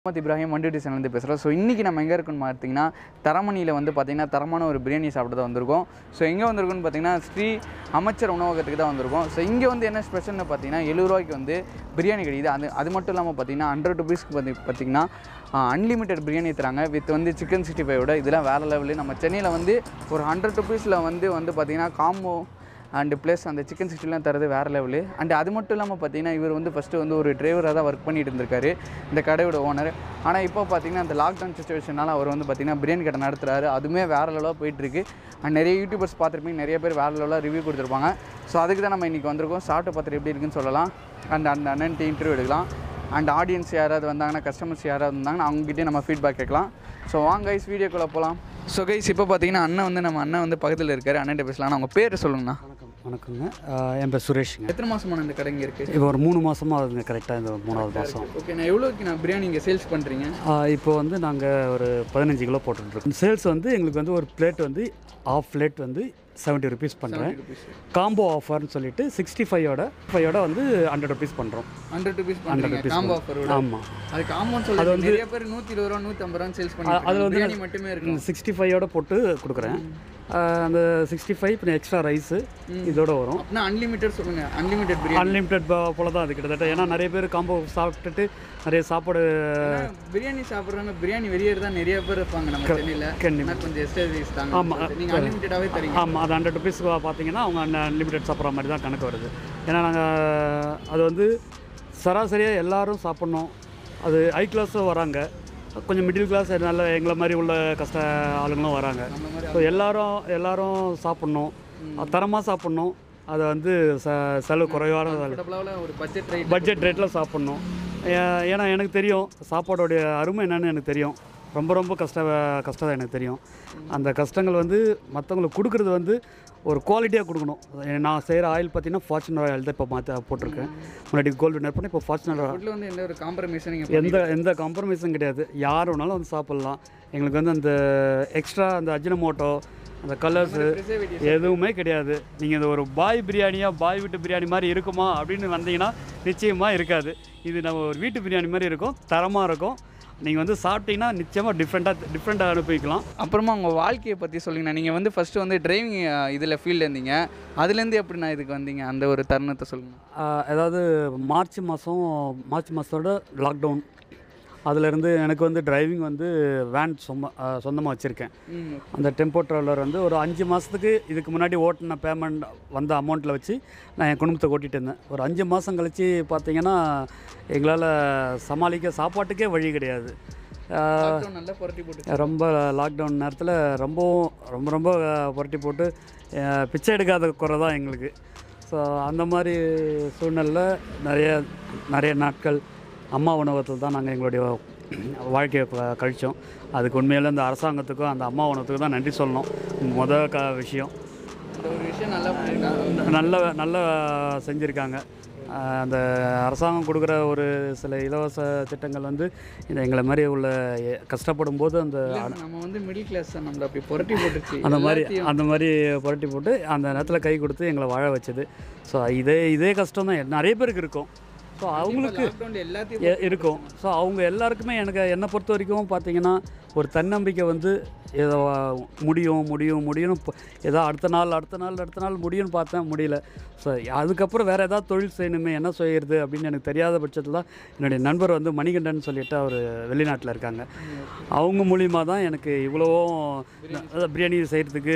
முகமது இப்ராஹிம் வண்டி டிசைன்லேருந்து பேசுகிறோம் ஸோ இன்றைக்கி நம்ம எங்கே இருக்கோம்னு பார்த்தீங்கன்னா தரமணியில் வந்து பார்த்திங்கன்னா தரமான ஒரு பிரியாணி சாப்பிட தான் வந்திருக்கோம் ஸோ எங்கே வந்திருக்கோம்னு பார்த்தீங்கன்னா ஸ்ரீ அமைச்சர் உணவகத்துக்கு தான் வந்திருக்கோம் ஸோ இங்கே வந்து என்ன ஸ்பெஷல்னு பார்த்தீங்கன்னா எழுபது ரூபாய்க்கு வந்து பிரியாணி கிடைக்குது அது அது மட்டும் இல்லாமல் பார்த்தீங்கன்னா ஹண்ட்ரட் ருபீஸ்க்கு பார்த்தி பார்த்தீங்கன்னா அன்லிமிட்டெட் பிரியாணி தராங்க வித் வந்து சிக்கன் சிக்ஸ்டி ஃபைவோட இதெல்லாம் வேறு லெவலு நம்ம சென்னையில் வந்து ஒரு ஹண்ட்ரட் ருபீஸில் வந்து வந்து பார்த்திங்கன்னா காம்போ அண்டு ப்ளஸ் அந்த சிக்கன் சிக்ஸ்டிலாம் தரது வேறு லெவலு அண்ட் அது மட்டும் இல்லாமல் பார்த்தீங்கன்னா இவர் வந்து ஃபஸ்ட்டு வந்து ஒரு டிரைவராக தான் ஒர்க் பண்ணிட்டு இருந்திருக்காரு இந்த கடையோட ஓனர் ஆனால் இப்போ பார்த்தீங்கன்னா அந்த லாக்டவுன் சுச்சுவேஷனால அவர் வந்து பார்த்தீங்கன்னா பிரியாணி கடை நடத்துறாரு அதுவுமே வேறு லெவலாக போயிட்டுருக்கு அண்ட் நிறைய யூடியூபர்ஸ் பார்த்துருப்பீங்க நிறைய பேர் வேறு லெவலாக ரிவ்யூ கொடுத்துருப்பாங்க ஸோ அதுக்கு தான் நம்ம இன்றைக்கி வந்திருக்கோம் சாப்பிட்டு பார்த்துட்டு எப்படி இருக்குன்னு சொல்லலாம் அண்ட் அந்த அண்ணன்ட்டு இன்டர்வியூ எடுக்கலாம் அண்ட் ஆடியன்ஸ் யாராவது வந்தாங்கன்னா கஸ்டமர்ஸ் யாராவது வந்தாங்கன்னா அவங்ககிட்டயே நம்ம ஃபீட்பேக் கேட்கலாம் ஸோ வாங்க கைஸ் வீடியோக்குள்ளே போகலாம் ஸோ கைஸ் இப்போ பார்த்தீங்கன்னா அண்ணன் வந்து நம்ம அண்ணன் வந்து பக்கத்தில் இருக்காரு அண்ணன்ட்ட பேசலாம் அவங்க பேர் சொல்லுங்கண்ணா வணக்கம் வணக்கங்க ஆஹ் என் பேர் சுரேஷுங்க எத்தனை மாசமான இந்த கடைங்க இருக்கு இப்போ ஒரு மூணு மாதமாக ஆகுதுங்க கரெக்டாக இந்த மூணாவது மாதம் ஓகே நான் எவ்வளோக்கு நான் பிரியாணி இங்கே சேல்ஸ் பண்ணுறீங்க இப்போ வந்து நாங்கள் ஒரு பதினஞ்சு கிலோ போட்டுருக்கோம் சேல்ஸ் வந்து எங்களுக்கு வந்து ஒரு பிளேட் வந்து ஆஃப் பிளேட் வந்து செவன்ட்டி ருபீஸ் பண்ணுறேன் காம்போ ஆஃபர்னு சொல்லிட்டு சிக்ஸ்டி ஃபைவோட ஃபைவோட வந்து ஹண்ட்ரட் ருபீஸ் பண்ணுறோம் ஹண்ட்ரட் ருபீஸ் ஹண்ட்ரட் பண்ணுறீங்க ருபீஸ் காம்போ ஆஃபர் ஆமாம் அது காம்போன்னு சொல்லி நிறைய பேர் நூற்றி இருபது ரூபா நூற்றி ஐம்பது ரூபா சேல்ஸ் பண்ணி அதில் வந்து பிரியாணி மட்டுமே இருக்கும் சிக்ஸ்டி ஃபைவோட போட்டு கொடுக்குறேன் ஆஹ் அந்த சிக்ஸ்டி ஃபைவ் இப்போ எக்ஸ்ட்ரா ரைஸு இதோட வரும் அப்படின்னா அன்லிமிட்டட் சொல்லுங்க அன்லிமிட்டட் பிரியாணி அன்லிமிட்டெட் போல தான் அது கிட்டத்தட்ட ஏன்னா நிறைய பேர் காம்போ சாப்பிட்டுட்டு நிறைய சாப்பாடு பிரியாணி சாப்பிட்றவங்க பிரியாணி வெளியேறு தான் நிறைய பேர் இருப்பாங்க நம்ம சென்னையில் கண்டிப்பா. கொஞ்சம் எஸ்டேஸ் தாங்க நீங்கள் அன்லிமிட்டடாகவே தரீங்க ஆமாம் அது ஹண்ட்ரட் ருபீஸ் பார்த்தீங்கன்னா அவங்க அன்லிமிட்டெட் சாப்பிட்ற மாதிரி தான் கணக்கு வருது ஏன்னா நாங்கள் அது வந்து சராசரியாக எல்லாரும் சாப்பிட்ணும் அது ஹை கிளாஸும் வராங்க கொஞ்சம் மிடில் கிளாஸ் நல்ல எங்களை மாதிரி உள்ள கஷ்ட ஆளுங்களும் வராங்க நம்ம மாதிரி ஸோ எல்லாரும் எல்லாரும் சாப்பிட்ணும் தரமாக சாப்பிட்ணும் அதை வந்து ச செலவு குறைவான கம்ஃபர்டபுளாக ஒரு பட்ஜெட் ரைட் பட்ஜெட் ரேட்டில் சாப்பிட்ணும் ஏ- ஏன்னா எனக்கு தெரியும் சாப்பாடோடைய அருமை என்னன்னு எனக்கு தெரியும் ரொம்ப ரொம்ப கஷ்ட கஷ்டம் எனக்கு தெரியும் அந்த கஷ்டங்கள் வந்து மற்றவங்களுக்கு கொடுக்குறது வந்து ஒரு குவாலிட்டியாக கொடுக்கணும் நான் செய்கிற ஆயில் பார்த்தீங்கன்னா ஃபார்ச்சுனர் ஆயில் தான் இப்போ மாற்ற போட்டிருக்கேன் முன்னாடி கோல்டு வினர் பண்ணி இப்போ ஃபார்ச்சுனர் ஃபுட்டில் வந்து எந்த ஒரு காம்ப்ரமைஸும் நீங்கள் எந்த எந்த காம்ப்ரமைஸும் கிடையாது யார் வேணாலும் வந்து சாப்பிட்லாம் எங்களுக்கு வந்து அந்த எக்ஸ்ட்ரா அந்த அஜினமோட்டோ அந்த கலர்ஸு ப்ரிசர்வேட்டிவ் எதுவுமே கிடையாது நீங்கள் இந்த ஒரு பாய் பிரியாணியா பாய் வீட்டு பிரியாணி மாதிரி இருக்குமா அப்படின்னு வந்தீங்கன்னா நிச்சயமாக இருக்காது இது நம்ம ஒரு வீட்டு பிரியாணி மாதிரி இருக்கும் தரமாக இருக்கும் நீங்கள் வந்து சாப்பிட்டீங்கன்னா நிச்சயமாக டிஃப்ரெண்ட்டாக டிஃப்ரெண்ட்டாக அனுபவிக்கலாம் அப்புறமா உங்கள் வாழ்க்கையை பற்றி சொல்லுங்கண்ணா நீங்கள் வந்து ஃபஸ்ட்டு வந்து டிரைவிங் இதில் ஃபீல்டு இருந்தீங்க அதுலேருந்து எப்படி நான் இதுக்கு வந்தீங்க அந்த ஒரு தருணத்தை சொல்லுங்கள் ஆஹ் அதாவது மார்ச் மாதம் மார்ச் மாதத்தோட லாக்டவுன் அதிலேருந்து எனக்கு வந்து டிரைவிங் வந்து வேன் சொந்த சொந்தமாக வச்சுருக்கேன் ம் அந்த டெம்போ ட்ராவலர் வந்து ஒரு அஞ்சு மாதத்துக்கு இதுக்கு முன்னாடி ஓட்டின பேமெண்ட் வந்த அமௌண்ட்டில் வச்சு நான் என் குடும்பத்தை ஓட்டிகிட்டு இருந்தேன் ஒரு அஞ்சு மாதம் கழித்து பார்த்தீங்கன்னா எங்களால் சமாளிக்க சாப்பாட்டுக்கே வழி கிடையாது ஆஹ் லாக்டவுன் நல்லா புரட்டி போட்டு ரொம்ப லாக்டவுன் நேரத்தில் ரொம்பவும் ரொம்ப ரொம்ப புரட்டி போட்டு அஹ், பிச்சை எடுக்காத குறை தான் எங்களுக்கு ஸோ அந்த மாதிரி சூழ்நிலையில் நிறைய நிறைய நாட்கள் அம்மா உணவகத்தில் தான் நாங்கள் எங்களுடைய வாழ்க்கையை க- கழிச்சோம் அதுக்கு உண்மையில இந்த அரசாங்கத்துக்கும் அந்த அம்மா உணவகத்துக்கும் தான் நன்றி சொல்லணும் மொதல் க விஷயம் அந்த ஒரு விஷயம் நல்லா பண்ணியிருக்காங்க நல்ல நல்ல செஞ்சுருக்காங்க அஹ், அந்த அரசாங்கம் கொடுக்குற ஒரு சில இலவச திட்டங்கள் வந்து இந்த எங்களை மாதிரி உள்ள எ- கஷ்டப்படும் போது அந்த இல்ல, நம்ம வந்து மிடில் கிளாஸ் தான் நம்மள அப்படி புரட்டி போட்டுருச்சு அந்த மாதிரி எல்லாத்தையும் அந்த மாதிரி புரட்டி போட்டு அந்த நேரத்தில் கை கொடுத்து எங்களை வாழ வச்சது ஸோ இதே இதே கஷ்டம் தான் நிறைய பேருக்கு இருக்கும் ஸோ அவங்களுக்கு லாக்டவுன்ல எல்லாத்தையும் எ- இருக்கும் ஸோ அவங்க எல்லாருக்குமே எனக்கு என்னை பொறுத்த வரைக்கும் பார்த்தீங்கன்னா ஒரு தன்னம்பிக்கை வந்து ஏதோ முடியும் முடியும் முடியும்னு ப- ஏதோ அடுத்த நாள் அடுத்த நாள் அடுத்த நாள் முடியும்னு பார்த்தேன் முடியல ஸோ அதுக்கப்புறம் வேறு ஏதாவது தொழில் செய்யணுமே என்ன செய்யறது அப்படின்னு எனக்கு தெரியாத பட்சத்தில் தான் என்னுடைய நண்பர் வந்து மணிகண்டன் சொல்லிட்டு அவர் வெளிநாட்டில் இருக்காங்க அவங்க மூலியமாக தான் எனக்கு இவ்வளவும் அதான் பிரியாணி செய்கிறதுக்கு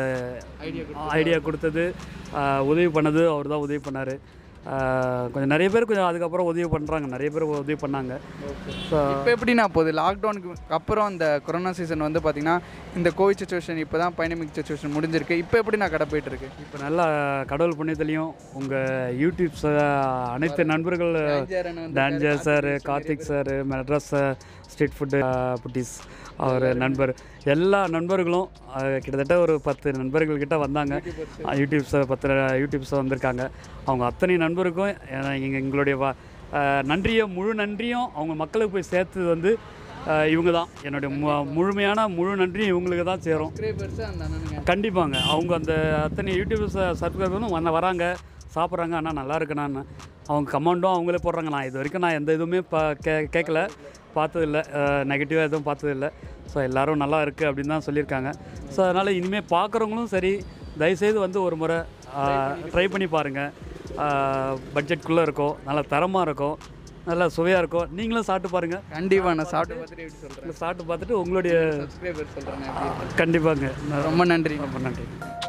ஐடியா கொடுத்தது ஆஹ் உதவி பண்ணது அவர் தான் உதவி பண்ணார் கொஞ்சம் நிறைய பேர் கொஞ்சம் அதுக்கப்புறம் உதவி பண்ணுறாங்க நிறைய பேர் உதவி பண்ணாங்க ஸோ இப்போ எப்படி நான் போகுது லாக்டவுனுக்கு அப்புறம் அந்த கொரோனா சீசன் வந்து பார்த்தீங்கன்னா இந்த கோவிட் சுச்சுவேஷன் இப்போ தான் பைனமிக் சுச்சுவேஷன் முடிஞ்சிருக்கு இப்போ எப்படி நான் கடை போயிட்டு இருக்கு இப்போ நல்லா கடவுள் புண்ணியத்துலேயும் உங்கள் யூடியூப்ஸ் அனைத்து நண்பர்கள் danger sir Karthik sir Madras street food foodies அவர் நண்பர் எல்லா நண்பர்களும் அஹ், கிட்டத்தட்ட ஒரு பத்து நண்பர்கள் கிட்ட வந்தாங்க யூடியூப்ஸ் பத்து யூடியூப்ஸ் வந்திருக்காங்க அவங்க அத்தனை நண்பருக்கும் ஏன்னா எங்க- எங்களுடைய வா- அஹ், நன்றியை முழு நன்றியும் அவங்க மக்களுக்கு போய் சேர்த்தது வந்து அஹ், இவங்க தான் என்னுடைய மு- முழுமையான முழு நன்றியும் இவங்களுக்கு தான் சேரும் சப்ஸ்கிரைபர்ஸ் அந்த அண்ணனுங்க கண்டிப்பாங்க அவங்க அந்த அத்தனை யூடியூப் சப்ஸ்கிரைபரும் வந்து வராங்க சாப்பிட்றாங்க அண்ணா நல்லா இருக்குண்ணான்னு அவங்க கமெண்டும் அவங்களே போடுறாங்க நான் இது வரைக்கும் நான் எந்த இதுவுமே ப கே கேட்கல பார்த்ததில்ல நெகட்டிவாக எதுவும் பார்த்ததில்ல ஸோ எல்லோரும் நல்லா இருக்குது அப்படின்னு தான் சொல்லியிருக்காங்க ஸோ அதனால் இனிமேல் பார்க்குறவங்களும் சரி தயவுசெய்து வந்து ஒரு முறை ட்ரை பண்ணி பாருங்கள் பட்ஜெட்குள்ளே இருக்கும் நல்லா தரமாக இருக்கும் நல்லா சுவையாக இருக்கும் நீங்களும் சாப்பிட்டு பாருங்கள் கண்டிப்பாக நான் சாப்பிட்டு பார்த்துட்டு எப்படி சொல்கிறேன் சாப்பிட்டு பார்த்துட்டு உங்களுடைய சப்ஸ்கிரைபர் சொல்கிறேன் எப்படி இருக்குன்னு. கண்டிப்பாங்க ரொம்ப நன்றி ரொம்ப நன்றி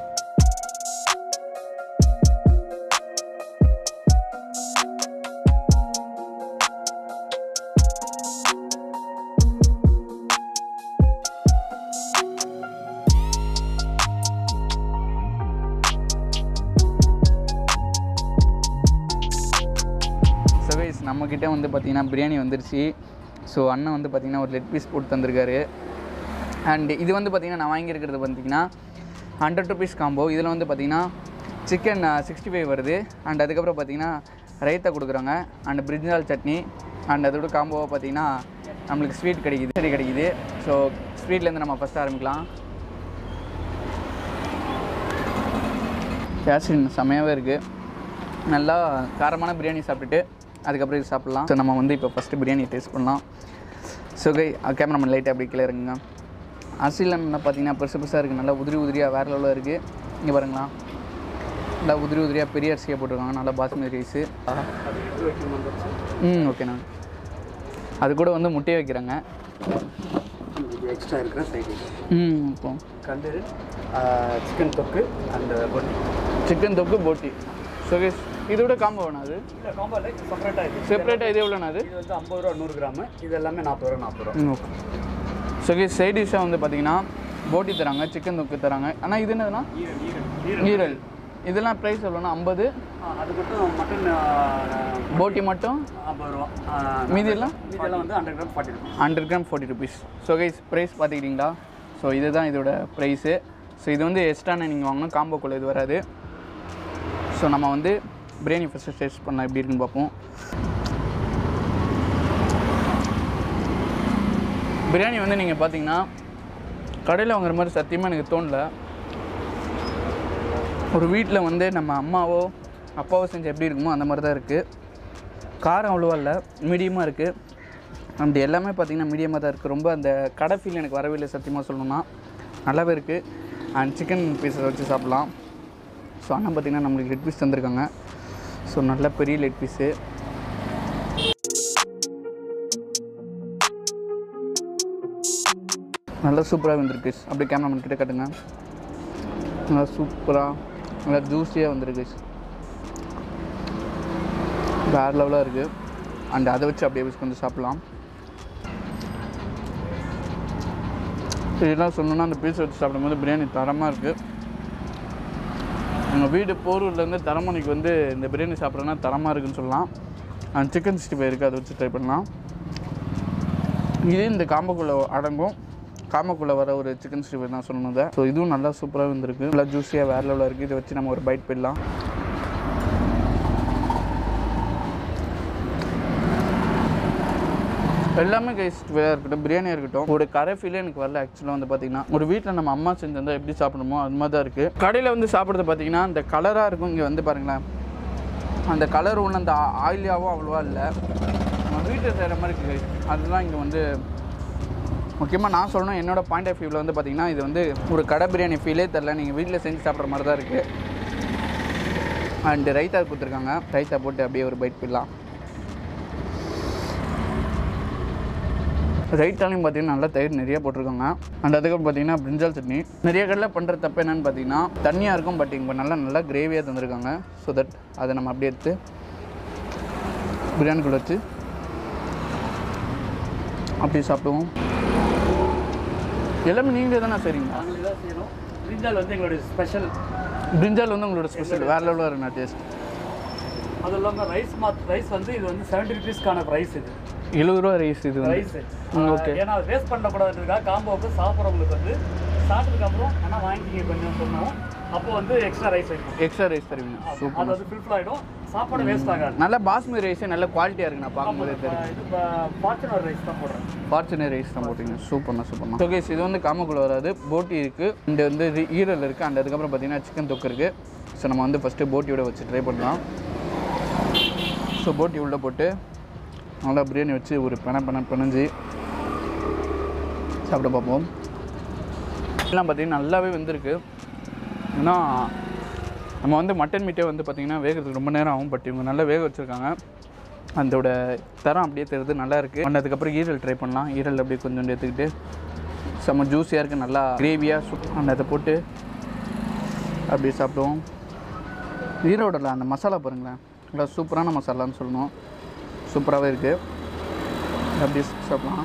ஸோ கைஸ் நம்மக்கிட்ட வந்து பார்த்திங்கன்னா பிரியாணி வந்துருச்சு ஸோ அண்ணன் வந்து பார்த்திங்கன்னா ஒரு லெட் பீஸ் போட்டு தந்திருக்காரு அண்ட் இது வந்து பார்த்திங்கன்னா நான் வாங்கியிருக்கிறது பார்த்திங்கன்னா ஹண்ட்ரட் ருபீஸ் காம்போ இதில் வந்து பார்த்திங்கன்னா சிக்கன் சிக்ஸ்டி ஃபைவ் வருது அண்ட் அதுக்கப்புறம் பார்த்திங்கன்னா ரைத்தா கொடுக்குறாங்க அண்ட் பிரிஞ்சால் சட்னி அண்ட் அதோட காம்போவாக பார்த்திங்கன்னா நம்மளுக்கு ஸ்வீட் கிடைக்குது சரி கிடைக்குது ஸோ ஸ்வீட்லேருந்து நம்ம ஃபஸ்ட்டு ஆரம்பிக்கலாம் கேசரின் செம்மையாகவே இருக்குது நல்லா காரமான பிரியாணி சாப்பிட்டுட்டு அதுக்கப்புறம் இது சாப்பிட்லாம் ஸோ நம்ம வந்து இப்போ ஃபஸ்ட்டு பிரியாணி டேஸ்ட் பண்ணலாம் ஸோ கை கேமராமேன் லைட்டாக அப்படி கீழே இறங்குங்க அரிசிலாம் பார்த்தீங்கன்னா பெருசு பெருசாக இருக்குது நல்லா உதிரி உதிரியாக வேறு லெவலில் இருக்குது இங்கே பாருங்களா நல்லா உதிரி உதிரியாக பெரிய அரிசியாக போட்டிருக்காங்க நல்லா பாஸ்மதி ரைஸு ம் ஓகேண்ணா அது கூட வந்து முட்டையை வைக்கிறாங்க எக்ஸ்ட்ரா இருக்கிற சைடு ம் இப்போ கண்டு சிக்கன் தொக்கு அண்ட் பொட்டி சிக்கன் தொக்கு போட்டி ஸோ கைஸ் இதோட காம்போ வேணும் அது இல்லை காம்போ இல்லை செப்பரேட்டாக இது செப்பரேட்டாக இது எவ்வளோண்ணா அது இது வந்து ஐம்பது ரூபா நூறு கிராமு இது எல்லாமே நாற்பது ரூபா நாற்பது ரூபா ம் ஓகே ஸோ கைஸ் சைட் டிஷ்ஷாக வந்து பார்த்தீங்கன்னா போட்டி தராங்க சிக்கன் தொக்கு தராங்க ஆனால் இது என்னதுன்னா ஈரல் இதெல்லாம் ப்ரைஸ் எவ்வளோண்ணா ஐம்பது அது மட்டும் மட்டன் போட்டி மட்டும் ஐம்பது ரூபா மீதியெல்லாம் மீதெல்லாம் வந்து ஹண்ட்ரட் கிராம் ஃபார்ட்டி இருக்கும் hundred gram forty rupees so guys price பார்த்துக்கிட்டிங்களா ஸோ இதுதான் இதோட ப்ரைஸு ஸோ இது வந்து எக்ஸ்ட்ரான நீங்கள் வாங்கணும் காம்போக்குள்ளே இது வராது ஸோ நம்ம வந்து பிரியாணி ஃபஸ்ட்டு டேஸ்ட் பண்ணலாம் எப்படி இருக்குன்னு பார்ப்போம் பிரியாணி வந்து நீங்கள் பார்த்தீங்கன்னா கடையில் வாங்குற மாதிரி சத்தியமாக எனக்கு தோணல ஒரு வீட்டில் வந்து நம்ம அம்மாவோ அப்பாவோ செஞ்சு எப்படி இருக்குமோ அந்த மாதிரி தான் இருக்குது காரம் அவ்வளோவா இல்லை மீடியமாக இருக்குது அண்ட் எல்லாமே பார்த்தீங்கன்னா மீடியமாக தான் இருக்குது ரொம்ப அந்த கடை ஃபீல் எனக்கு வரவே இல்லை சத்தியமாக சொல்லணும்னா நல்லாவே இருக்குது அண்ட் சிக்கன் பீஸை வச்சு சாப்பிட்லாம் ஸோ அண்ணன் பார்த்தீங்கன்னா நம்மளுக்கு லெட் பீஸ் தந்திருக்காங்க ஸோ நல்ல பெரிய லெட் பீஸு நல்லா சூப்பராக வந்திருக்கு அப்படியே கேமராமேன் கிட்ட காட்டுங்க நல்லா சூப்பராக நல்லா ஜூஸியாக வந்திருக்கு வேறு லெவலாக இருக்குது அண்ட் அதை வச்சு அப்படியே வச்சு கொஞ்சம் சாப்பிட்லாம் இதெல்லாம் சொல்லணும்னா அந்த பீஸ் வச்சு சாப்பிடும்போது பிரியாணி தரமாக இருக்குது எங்கள் வீடு போரூர்லேருந்து தரமணிக்கு வந்து இந்த பிரியாணி சாப்பிட்றோன்னா தரமாக இருக்குன்னு சொல்லலாம் அண்ட் சிக்கன் சிக்ஸ்டி ஃபைவ் இருக்குது அதை வச்சு ட்ரை பண்ணலாம் இதே இந்த காம்பக்குள்ளே அடங்கும் காம்பக்குள்ளே வர ஒரு சிக்கன் சிக்ஸ்டி ஃபைவ் தான் சொல்லணும் ஸோ இதுவும் நல்லா சூப்பராக வந்திருக்கு நல்லா ஜூஸியாக வேறு லெவலில் இருக்குது இதை வச்சு நம்ம ஒரு பைட் போயிடலாம் எல்லாமே கைஸ்ட்வேயாக இருக்கட்டும் பிரியாணியாக இருக்கட்டும் ஒரு கரை ஃபீலே எனக்கு வரல ஆக்சுவலாக வந்து பார்த்தீங்கன்னா ஒரு வீட்டில் நம்ம அம்மா செஞ்சிருந்தா எப்படி சாப்பிடணுமோ அது மாதிரி தான் இருக்குது கடையில் வந்து சாப்பிட்றது பார்த்தீங்கன்னா அந்த கலராக இருக்கும் இங்கே வந்து பாருங்களேன் அந்த கலர் ஒன்று அந்த ஆயிலியாகவும் அவ்வளோவா இல்லை நம்ம வீட்டில் செய்கிற மாதிரி இருக்குது guys. அதுதான் இங்கே வந்து முக்கியமாக நான் சொல்லணும் என்னோட பாயிண்ட் ஆஃப் வியூவில் வந்து பார்த்தீங்கன்னா இது வந்து ஒரு கடை பிரியாணி ஃபீலே தெரில நீங்கள் வீட்டில் செஞ்சு சாப்பிட்ற மாதிரி தான் இருக்குது அண்டு ரைத்தா கொடுத்துருக்காங்க ரைத்தா போட்டு அப்படியே ஒரு பைட் போயிடலாம் ரைட்டாலையும் பார்த்தீங்கன்னா நல்லா தயிர் நிறைய போட்டிருக்காங்க அண்ட் அதுக்கப்புறம் பார்த்தீங்கன்னா பிரிஞ்சால் சட்னி நிறைய கடையில் பண்ணுற தப்பு என்னன்னு பார்த்தீங்கன்னா தண்ணியாக இருக்கும் பட் இங்கே நல்லா நல்லா கிரேவியாக தந்திருக்காங்க ஸோ தட் அதை நம்ம அப்படியே எடுத்து பிரியாணிக்குள்ள வச்சு அப்படியே சாப்பிடுவோம் எல்லாமே நீங்களே தானே சரிங்க நாங்களே தான் செய்யணும் பிரிஞ்சால் வந்து எங்களுடைய ஸ்பெஷல் பிரிஞ்சால் வந்து உங்களோட ஸ்பெஷல் வேறு லெவலில் இருக்குண்ணா டேஸ்ட் அது இல்லாமல் ரைஸ் மாத் ரைஸ் வந்து இது வந்து செவன்ட்டி ருபீஸ்க்கான ப்ரைஸ் இது எழுபது ரூபா ரைஸ் இது வந்து ரைஸ் ம், okay. ஏன்னா வேஸ்ட் பண்ணக்கூடாதுன்றதுக்காக காம்போவுக்கு சாப்பிட்றவங்களுக்கு வந்து சாப்பிட்டதுக்கு அப்புறம் ஆனால் வாங்கிக்கிங்க கொஞ்சம் சொன்னோம் அப்போ வந்து எக்ஸ்ட்ரா ரைஸ் இருக்கும் எக்ஸ்ட்ரா ரைஸ் தருவீங்க அது சூப்பர் வந்து ஃபில்ஃபில் ஆகிடும் சாப்பாடு வேஸ்ட் ஆகாது நல்ல பாஸ்மதி ரைஸே நல்ல குவாலிட்டியாக இருக்கு நான் பார்க்கும்போதே தெரியும் இது ஃபார்ச்சுனர் ரைஸ் தான் போடுறேன் ஃபார்ச்சுனர் ரைஸ் தான் போட்டிங்க சூப்பர்ண்ணா சூப்பர்ண்ணா ஓகே இது வந்து காமக்குள்ள வராது போட்டி இருக்குது இந்த வந்து ரி- ஈரல் இருக்குது அண்ட் அதுக்கப்புறம் பார்த்தீங்கன்னா சிக்கன் தொக்கு இருக்குது ஸோ நம்ம வந்து ஃபஸ்ட்டு போட்டியோட வச்சு ட்ரை பண்ணலாம் ஸோ போட்டி உள்ளே போட்டு நல்லா பிரியாணி வச்சு ஒரு பென பென பிணைஞ்சு சாப்பிட பார்ப்போம் எல்லாம் பார்த்தீங்கன்னா நல்லாவே வெந்திருக்கு ஏன்னா நம்ம வந்து மட்டன் மீட்டே வந்து பார்த்திங்கன்னா வேகிறதுக்கு ரொம்ப நேரம் ஆகும் பட் இவங்க நல்லா வேக வச்சுருக்காங்க அதோட தரம் அப்படியே தெரியுது நல்லா இருக்குது அண்ட் அதுக்கப்புறம் ஈரல் ட்ரை பண்ணலாம் ஈரல் அப்படியே கொஞ்சம் எடுத்துக்கிட்டு செம்ம ஜூஸியாக இருக்குது நல்லா கிரேவியாக சு அந்த அதை போட்டு அப்படியே சாப்பிடுவோம் ஈரோடில் அந்த மசாலா பாருங்களேன் நல்லா சூப்பரான மசாலான்னு சொல்லணும் சூப்பராகவே இருக்குது அப்படியே சாப்பிடலாம்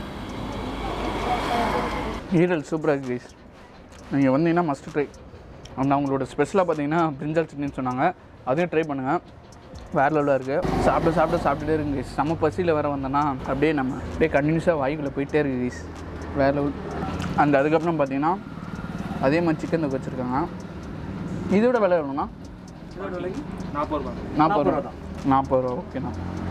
ஈரல் சூப்பராக இருக்குது கைஸ் நீங்கள் வந்தீங்கன்னா மஸ்ட் ட்ரை அந்த அவங்களோட ஸ்பெஷலாக பார்த்தீங்கன்னா பிரிஞ்சால் சட்னின்னு சொன்னாங்க அதையும் ட்ரை பண்ணுங்கள் வேறு லெவலாக இருக்குது சாப்பிட சாப்பிட சாப்பிட்டுட்டே இருக்கு guys. செம பசியில் வேறு வந்தோன்னா அப்படியே நம்ம அப்படியே கண்டினியூஸாக வாய்க்குள்ளே போயிட்டே இருக்கு கைஸ் வேறு லெவல் அந்த அதுக்கப்புறம் பார்த்தீங்கன்னா அதே மாதிரி சிக்கன் தொக்கு வச்சுருக்காங்க இதோட விலை எவ்வளோண்ணா நாற்பது ரூபா நாற்பது ரூபா நாற்பது ரூபா ஓகேண்ணா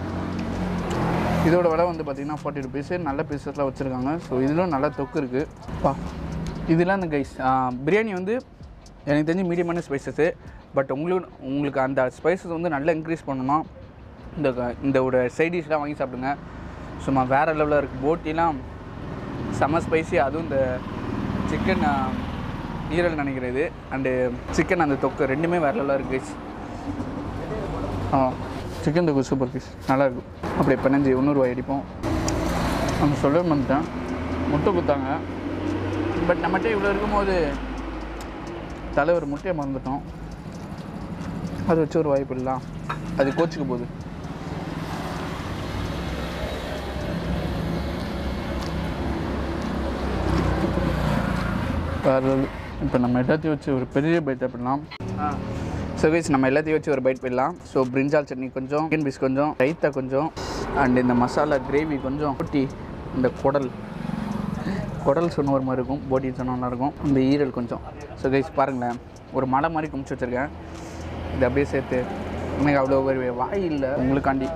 இதோட விலை வந்து பார்த்தீங்கன்னா ஃபார்ட்டி ருபீஸு நல்ல பீசஸ்லாம் வச்சுருக்காங்க ஸோ இதிலும் நல்ல தொக்கு இருக்குது பா இதெல்லாம் அந்த கைஸ் பிரியாணி வந்து எனக்கு தெரிஞ்சு மீடியமான ஸ்பைசஸ்ஸு பட் உங்களுக்கு உங்களுக்கு அந்த ஸ்பைசஸ் வந்து நல்லா இன்க்ரீஸ் பண்ணணும்னா இந்த க- இந்த ஒரு சைட் டிஷ்லாம் வாங்கி சாப்பிடுங்க சும்மா வேறு லெவலில் இருக்குது போட்டிலாம் செம்ம ஸ்பைசி அதுவும் இந்த சிக்கன் ஈரல் நினைக்கிறது அண்டு சிக்கன் அந்த தொக்கு ரெண்டுமே வேறு லெவலாக இருக்குது guys. ஆ சிக்கன் தொக்கு சூப்பர் பீஸ் நல்லா இருக்கும் அப்படியே பிணைஞ்சு இன்னொரு அடிப்போம் அவங்க சொல்ல வந்துட்டேன் முட்டை கொடுத்தாங்க பட் நம்மகிட்ட இவ்வளோ இருக்கும்போது தலைவர் முட்டையை மறந்துட்டோம் அது வச்சு ஒரு வாய்ப்பு இல்லை அது கோச்சிக்க போகுது வேறு இப்போ நம்ம எல்லாத்தையும் வச்சு ஒரு பெரிய பைட் அப்படிலாம் ஸோ கைஸ் நம்ம எல்லாத்தையும் வச்சு ஒரு பைட் போயிடலாம் ஸோ பிரிஞ்சால் சட்னி கொஞ்சம் சிக்கன் பீஸ் கொஞ்சம் ரைத்தா கொஞ்சம் அண்ட் இந்த மசாலா கிரேவி கொஞ்சம் குட்டி இந்த குடல் குடல் சொன்ன ஒரு மாதிரி இருக்கும் போட்டி சொன்ன நல்லா இருக்கும் இந்த ஈரல் கொஞ்சம் ஸோ கைஸ் பாருங்களேன் ஒரு மலை மாதிரி குமிச்சு வச்சுருக்கேன் இது அப்படியே சேர்த்து எனக்கு அவ்வளோ ஒரு வாய் இல்லை உங்களுக்காண்டி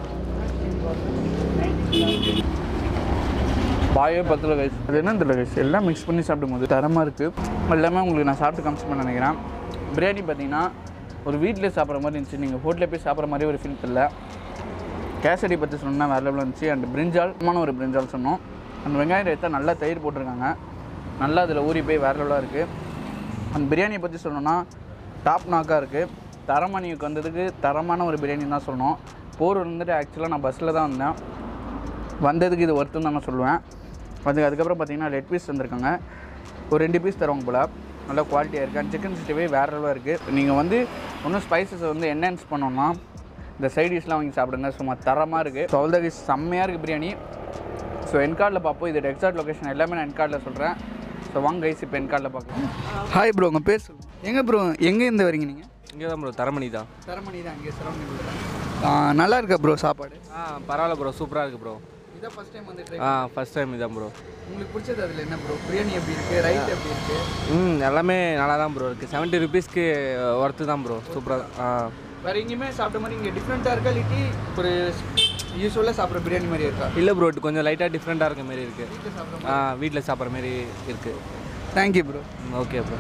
வாயே பத்தில் கைஸ் அது என்ன தெரியல கைஸ் எல்லாம் மிக்ஸ் பண்ணி சாப்பிடும்போது தரமாக இருக்குது எல்லாமே உங்களுக்கு நான் சாப்பிட்டு காமிச்சு நினைக்கிறேன் பிரியாணி பார்த்தீங்கன்னா ஒரு வீட்டில் சாப்பிட்ற மாதிரி இருந்துச்சு நீங்கள் ஹோட்டலில் போய் சாப்பிட்ற மாதிரி ஒரு ஃபீல் தெரியல கேசரி பற்றி சொன்னால் வேறு லெவலில் இருந்துச்சு அண்ட் பிரிஞ்சால் சும்மான ஒரு பிரிஞ்சால் சொன்னோம் அந்த வெங்காயம் ரைத்தா நல்லா தயிர் போட்டிருக்காங்க நல்லா அதில் ஊறி போய் வேறு லெவலாக இருக்குது அந்த பிரியாணியை பற்றி சொல்லணும்னா டாப் நாக்காக இருக்குது தரமணிக்கு வந்ததுக்கு தரமான ஒரு பிரியாணி தான் சொல்லணும் போர் வந்துட்டு ஆக்சுவலாக நான் பஸ்ஸில் தான் வந்தேன் வந்ததுக்கு இது ஒர்த்துன்னு தான் நான் சொல்லுவேன் அது அதுக்கப்புறம் பார்த்தீங்கன்னா லெட் பீஸ் தந்திருக்காங்க ஒரு ரெண்டு பீஸ் தருவாங்க போல் நல்ல குவாலிட்டியாக இருக்குது அண்ட் சிக்கன் சிக்ஸ்டி ஃபைவ் வேறு லெவலாக இருக்குது நீங்கள் வந்து இன்னும் ஸ்பைசஸ் வந்து என்ஹான்ஸ் பண்ணோன்னா இந்த சைட் டிஷ்லாம் வாங்கி சாப்பிடுங்க சும்மா தரமாக இருக்குது ஸோ அவ்வளோ செம்மையாக இருக்குது பிரியாணி ஸோ என் கார்டில் பார்ப்போம் இதோட எக்ஸாக்ட் லொகேஷன் எல்லாமே நான் என் கார்டில் சொல்கிறேன் ஸோ வாங்க கைஸ் இப்போ என் கார்டில் பார்க்கலாம் ஹாய் ப்ரோ உங்கள் பேர் சொல்லுங்கள் எங்கே ப்ரோ எங்கே இருந்து வரீங்க நீங்கள் இங்கே தான் ப்ரோ தரமணி தான் தரமணி தான் அங்கே சரௌண்டிங் நல்லா இருக்கா ப்ரோ சாப்பாடு ஆ பரவாயில்ல ப்ரோ சூப்பராக இருக்குது ப்ரோ இதான் ஃபஸ்ட் டைம் வந்து ஆ ஃபஸ்ட் டைம் இதான் ப்ரோ உங்களுக்கு பிடிச்சது அதில் என்ன ப்ரோ பிரியாணி எப்படி இருக்குது ரைட் எப்படி இருக்குது ம் எல்லாமே நல்லா தான் ப்ரோ இருக்குது செவன்ட்டி ருபீஸ்க்கு ஒர்த்து தான் ப்ரோ சூப்பராக ஆ வேறு எங்கேயுமே சாப்பிட்ட மாதிரி இங்கே டிஃப்ரெண்ட்டாக இருக்கா இல்லாட்டி ஒரு யூஸ்வலாக சாப்பிட்ற பிரியாணி மாதிரி இருக்கா இல்லை ப்ரோ கொஞ்சம் லைட்டாக டிஃப்ரெண்ட்டாக இருக்க மாரி இருக்குது வீட்டில் சாப்பிட்ற ஆ வீட்டில் சாப்பிட்ற மாரி இருக்குது தேங்க்யூ ப்ரோ ஓகே ப்ரோ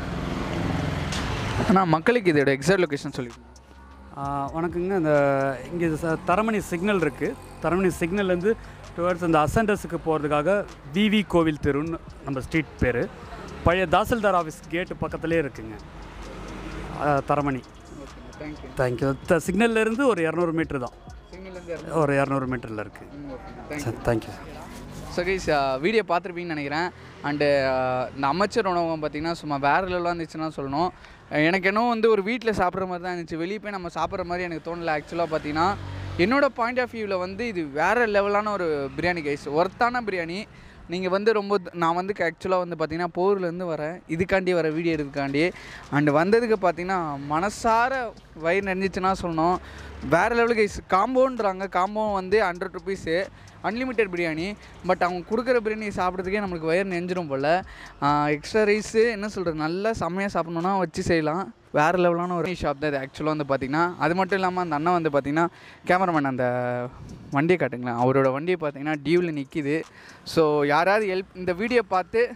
ஆனால் மக்களுக்கு இதோட எக்ஸாக்ட் லொக்கேஷன் சொல்லி ஆ, வணக்கங்க இந்த இங்கே ச- தரமணி சிக்னல் இருக்குது தரமணி சிக்னல்லேருந்து டுவர்ட்ஸ் இந்த அசண்டஸுக்கு போகிறதுக்காக விவி கோவில் தெருன்னு நம்ம ஸ்ட்ரீட் பேர் பழைய தாசில்தார் ஆஃபீஸ் கேட்டு பக்கத்துலேயே இருக்குங்க ஆ, தரமணி தேங்க்யூ தேங்க்யூ த சிக்னல்லேருந்து ஒரு இரநூறு மீட்ரு தான் சிங்கிலேருந்து ஒரு இரநூறு மீட்டரில் இருக்குது thank you thank you so guys video பார்த்துருப்பீங்கன்னு நினைக்கிறேன் அண்டு இந்த அமைச்சர் உணவகம் பார்த்தீங்கன்னா சும்மா வேறு லெவலாக இருந்துச்சுன்னா சொல்லணும் அஹ் எனக்கு என்ன வந்து ஒரு வீட்டில் சாப்பிட்ற மாதிரி தான் இருந்துச்சு வெளியே போய் நம்ம சாப்பிட்ற மாதிரி எனக்கு தோணல ஆக்சுவலாக பார்த்தீங்கன்னா என்னோட பாயிண்ட் ஆஃப் வியூவில் வந்து இது வேறு லெவலான ஒரு பிரியாணி கைஸ் ஒர்த்தான பிரியாணி நீங்கள் வந்து ரொம்ப நான் வந்து ஆக்சுவலாக வந்து பார்த்தீங்கன்னா போர்லேருந்து வரேன் இதுக்காண்டி வர வீடியோ எடுத்துக்காண்டி அண்டு வந்ததுக்கு பார்த்தீங்கன்னா மனசார வயிறு நிறைஞ்சிச்சுன்னா சொல்லணும் வேறு லெவலுக்கு கைஸ் காம்போன்றாங்க காம்போ வந்து hundred rupees unlimited biryani but அவங்க கொடுக்குற பிரியாணி சாப்பிட்றதுக்கே நம்மளுக்கு வயிறு நெஞ்சிரும் போல் எக்ஸ்ட்ரா ரைஸு என்ன சொல்கிறது நல்லா செம்மையாக சாப்பிட்ணுன்னா வச்சு செய்யலாம் வேறு லெவலான ஒரு ஷாப் தான் இது ஆக்சுவலாக வந்து பார்த்திங்கன்னா அது மட்டும் இல்லாமல் அந்த அண்ணன் வந்து பார்த்திங்கன்னா கேமராமேன் அந்த வண்டியை காட்டுங்களேன் அவரோட வண்டியை பார்த்தீங்கன்னா டியூவில் நிற்கிது ஸோ யாராவது ஹெல்ப் இந்த வீடியோ பார்த்து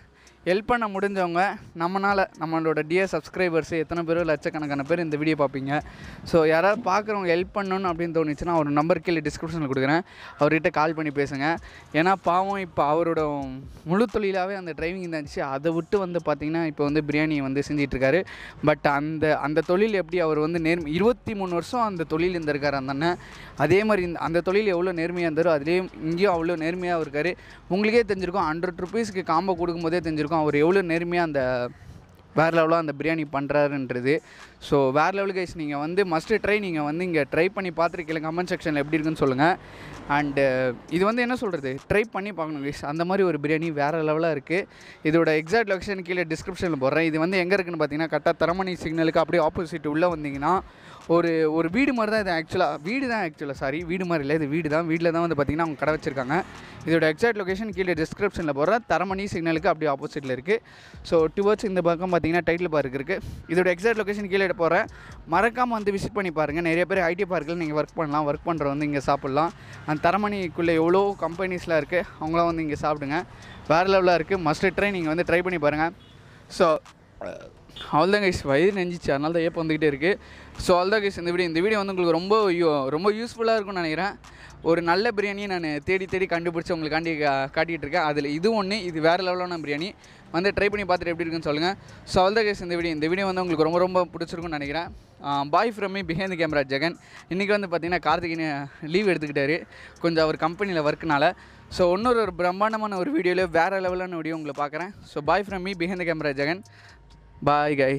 ஹெல்ப் பண்ண முடிஞ்சவங்க நம்மளால் நம்மளோட டியர் சப்ஸ்கிரைபர்ஸ் எத்தனை பேர் லட்சக்கணக்கான பேர் இந்த வீடியோ பார்ப்பீங்க ஸோ யாராவது பார்க்குறவங்க ஹெல்ப் பண்ணணும் அப்படின்னு தோணுச்சுன்னா அவர் நம்பர் கீழே டிஸ்கிரிப்ஷனில் கொடுக்குறேன் அவர்கிட்ட கால் பண்ணி பேசுங்க ஏன்னா பாவம் இப்போ அவரோட முழு தொழிலாகவே அந்த டிரைவிங் இருந்துச்சு அதை விட்டு வந்து பார்த்திங்கன்னா இப்போ வந்து பிரியாணி வந்து செஞ்சிட்ருக்காரு பட் அந்த அந்த தொழில் எப்படி அவர் வந்து நேர்மை இருபத்தி மூணு வருஷம் அந்த தொழில் இருந்திருக்காரு அந்த அண்ணன் அதே மாதிரி இந்த அந்த தொழில் எவ்வளோ நேர்மையாக இருந்தாரோ அதுலேயும் இங்கேயும் அவ்வளோ நேர்மையாக இருக்கார் உங்களுக்கே தெரிஞ்சிருக்கும் ஹண்ட்ரட் ருபீஸ்க்கு காம்போ கொடுக்கும்போதே தெரிஞ்சிருக்கும் அவர் எவ்வளோ நேர்மையாக அந்த வேறு லெவலாக அந்த பிரியாணி பண்ணுறாருன்றது ஸோ வேறு லெவல் கைஸ் நீங்கள் வந்து மஸ்ட்டு ட்ரை நீங்கள் வந்து இங்கே ட்ரை பண்ணி பார்த்துருக்கீங்க கமெண்ட் செக்ஷனில் எப்படி இருக்குன்னு சொல்லுங்கள் அண்டு இது வந்து என்ன சொல்கிறது ட்ரை பண்ணி பார்க்கணும் கைஸ் அந்த மாதிரி ஒரு பிரியாணி வேறு லெவலாக இருக்குது இதோட எக்ஸாக்ட் லொக்கேஷன் கீழே டிஸ்கிரிப்ஷனில் போடுறேன் இது வந்து எங்கே இருக்குன்னு பார்த்தீங்கன்னா கரெக்டாக தரமணி சிக்னலுக்கு அப்படியே ஆப்போசிட் உள்ளே வந்தீங்கன்னா ஒரு ஒரு வீடு மாதிரி தான் இது ஆக்சுவலாக வீடு தான் ஆக்சுவலாக சாரி வீடு மாதிரி இல்லை இது வீடு தான் வீட்டில் தான் வந்து பார்த்திங்கன்னா அவங்க கடை வச்சிருக்காங்க இதோட எக்ஸாக்ட் லொகேஷன் கீழே டிஸ்கிரிப்ஷனில் போடுறேன் தரமணி சிக்னலுக்கு அப்படியே ஆப்போசிட்டில் இருக்குது ஸோ டுவர்ட்ஸ் இந்த பக்கம் பார்த்தீங்கன்னா டைட்டில் பார்க் இருக்குது இதோட எக்ஸாக்ட் லொகேஷன் கீழே போகிறேன் மறக்காமல் வந்து விசிட் பண்ணி பாருங்கள் நிறைய பேர் ஐடி பார்க்கில் நீங்கள் ஒர்க் பண்ணலாம் ஒர்க் பண்ணுற வந்து இங்கே சாப்பிட்லாம் அந்த தரமணிக்குள்ளே எவ்வளோ கம்பெனிஸ்லாம் இருக்குது அவங்களாம் வந்து இங்கே சாப்பிடுங்க வேறு லெவலாக இருக்குது மஸ்ட் ட்ரை நீங்கள் வந்து ட்ரை பண்ணி பாருங்கள் ஸோ அவ்வளோதான் கைஸ் வயிறு நெஞ்சிச்சு அதனால தான் ஏப்பம் வந்துக்கிட்டே இருக்குது ஸோ அவ்வளோதான் கைஸ் இந்த வீடியோ இந்த வீடியோ வந்து உங்களுக்கு ரொம்ப யூ- ரொம்ப யூஸ்ஃபுல்லாக இருக்கும்னு நினைக்கிறேன் ஒரு நல்ல பிரியாணியை நான் தேடி தேடி கண்டுபிடிச்சி உங்களுக்காண்டி கா- காட்டிகிட்டு இருக்கேன் அதில் இது ஒன்று இது வேறு லெவலான பிரியாணி வந்து ட்ரை பண்ணி பார்த்துட்டு எப்படி இருக்குன்னு சொல்லுங்கள் ஸோ அவ்வளோதான் கைஸ் இந்த வீடியோ இந்த வீடியோ வந்து உங்களுக்கு ரொம்ப ரொம்ப பிடிச்சிருக்கும்னு நினைக்கிறேன் bye from me behind camera Jegan இன்றைக்கி வந்து பார்த்திங்கன்னா கார்த்திகேயன் லீவ் எடுத்துக்கிட்டாரு கொஞ்சம் அவர் கம்பெனியில் ஒர்க்குனால ஸோ இன்னொரு ஒரு பிரம்மாண்டமான ஒரு வீடியோவில் வேறு லெவலான வீடியோ உங்களை பார்க்குறேன் so bye from me behind camera Jegan bye guy